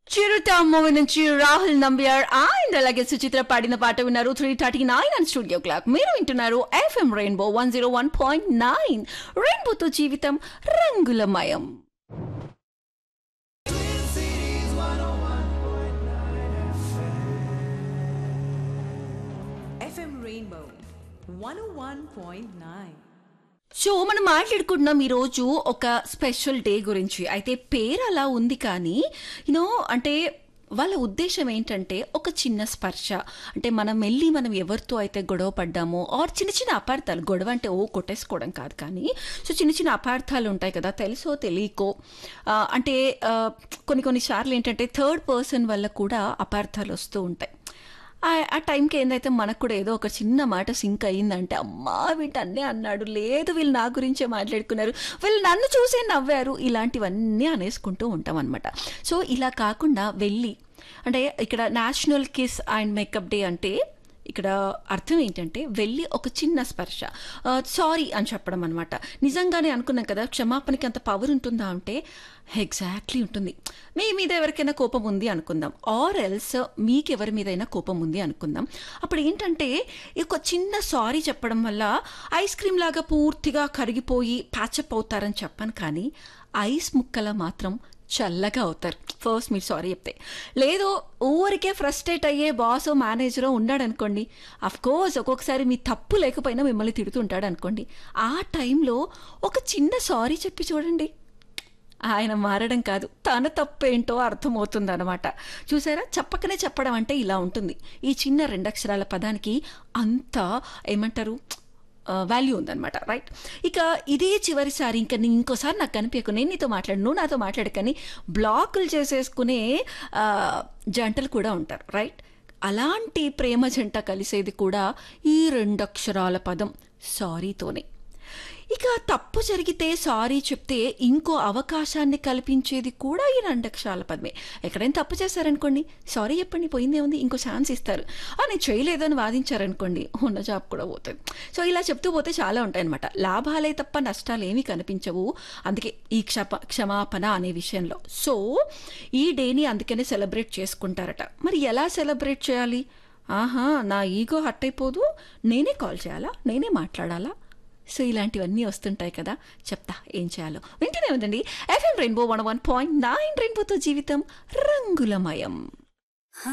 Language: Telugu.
చిరుత మూవీ నుంచి రాహుల్ నంబియార్ అండ్ అలాగే సుచిత్ర పాడిన పాట విన్నారు three thirty nine and studio clock మీరు వింటున్నారు FM rainbow one zero one point nine రెయిన్బోతో జీవితం రంగులమయం FM Rainbow 101.9. సో మనం మాట్లాడుకుంటున్నాం ఈరోజు ఒక స్పెషల్ డే గురించి అయితే పేరు అలా ఉంది కానీ యూనో అంటే వాళ్ళ ఉద్దేశం ఏంటంటే ఒక చిన్న స్పర్శ అంటే మనం వెళ్ళి మనం ఎవరితో అయితే గొడవ పడ్డామో ఆర్ చిన్న చిన్న అపార్థాలు గొడవ అంటే ఓ కొట్టేసుకోవడం కాదు కానీ సో చిన్న చిన్న అపార్థాలు ఉంటాయి కదా తెలుసో తెలియకో ఆ, అంటే ఆ, కొన్ని కొన్నిసార్లు ఏంటంటే థర్డ్ పర్సన్ వల్ల కూడా అపార్థాలు వస్తూ ఉంటాయి ఆ- ఆ టైంకి ఏందైతే మనకు కూడా ఏదో ఒక చిన్న మాట సింక్ అయ్యిందంటే అమ్మా వీటన్నీ అన్నాడు లేదు వీళ్ళు నా గురించే మాట్లాడుకున్నారు వీళ్ళు నన్ను చూసే నవ్వారు ఇలాంటివన్నీ అనేసుకుంటూ ఉంటాం అనమాట సో ఇలా కాకుండా వెళ్ళి అంటే ఇక్కడ national kiss and makeup day అంటే ఇక్కడ అర్థం ఏంటంటే వెళ్ళి ఒక చిన్న స్పర్శ సారీ అని చెప్పడం అనమాట నిజంగానే అనుకున్నాం కదా క్షమాపణకి అంత పవర్ ఉంటుందా అంటే ఎగ్జాక్ట్లీ ఉంటుంది మీ మీద ఎవరికైనా కోపం ఉంది అనుకుందాం ఆర్ ఎల్స్ మీకు ఎవరి మీదైనా కోపం ఉంది అనుకుందాం అప్పుడు ఏంటంటే ఈ ఒక చిన్న సారీ చెప్పడం వల్ల ఐస్ క్రీమ్ లాగా పూర్తిగా కరిగిపోయి ప్యాచప్ అవుతారని చెప్పాను కానీ ఐస్ ముక్కల మాత్రం చల్లగా అవుతారు ఫస్ట్ మీరు సారీ చెప్తే లేదు ఊరికే ఫ్రస్ట్రేట్ అయ్యే బాస్ మేనేజరో ఉన్నాడు అనుకోండి అఫ్ కోర్స్ ఒక్కొక్కసారి మీ తప్పు లేకపోయినా మిమ్మల్ని తిడుతుంటాడు అనుకోండి ఆ టైంలో ఒక చిన్న సారీ చెప్పి చూడండి ఆయన మారడం కాదు తన తప్పేంటో అర్థమవుతుంది అనమాట చూసారా చెప్పకనే చెప్పడం అంటే ఇలా ఉంటుంది ఈ చిన్న రెండక్షరాల పదానికి అంత ఏమంటారు వాల్యూ ఉందన్నమాట రైట్ ఇక ఇదే చివరిసారి ఇంకా నేను ఇంకోసారి నాకు కనిపించకు నేను నీతో మాట్లాడు నువ్వు నాతో మాట్లాడు కానీ బ్లాకులు చేసేసుకునే ఆ, జంటలు కూడా ఉంటారు రైట్ అలాంటి ప్రేమ జంట కలిసేది కూడా ఈ రెండక్షరాల పదం సారీతోనే ఇక తప్పు జరిగితే సారీ చెప్తే ఇంకో అవకాశాన్ని కల్పించేది కూడా ఈ రెండక్షరాల పదమే ఎక్కడైనా తప్పు చేశారనుకోండి సారీ చెప్పండి పోయిందే ఉంది ఇంకో ఛాన్స్ ఇస్తారు ఆ నేను చేయలేదని వాదించారనుకోండి ఉన్న జాబ్ కూడా పోతుంది సో ఇలా చెప్తూ పోతే చాలా ఉంటాయన్నమాట లాభాలే తప్ప నష్టాలు ఏమీ కనిపించవు అందుకే ఈ క్షప క్షమాపణ అనే విషయంలో సో ఈ డేని అందుకనే సెలబ్రేట్ చేసుకుంటారట మరి ఎలా సెలబ్రేట్ చేయాలి ఆహా నా ఈగో హట్ అయిపోదు నేనే కాల్ చేయాలా నేనే మాట్లాడాలా సో ఇలాంటివన్నీ వస్తుంటాయి కదా చెప్తా ఏం చేయాలో వింటూనే ఉందండి FM rainbow one one point nine రెయిన్బోతో జీవితం రంగులమయం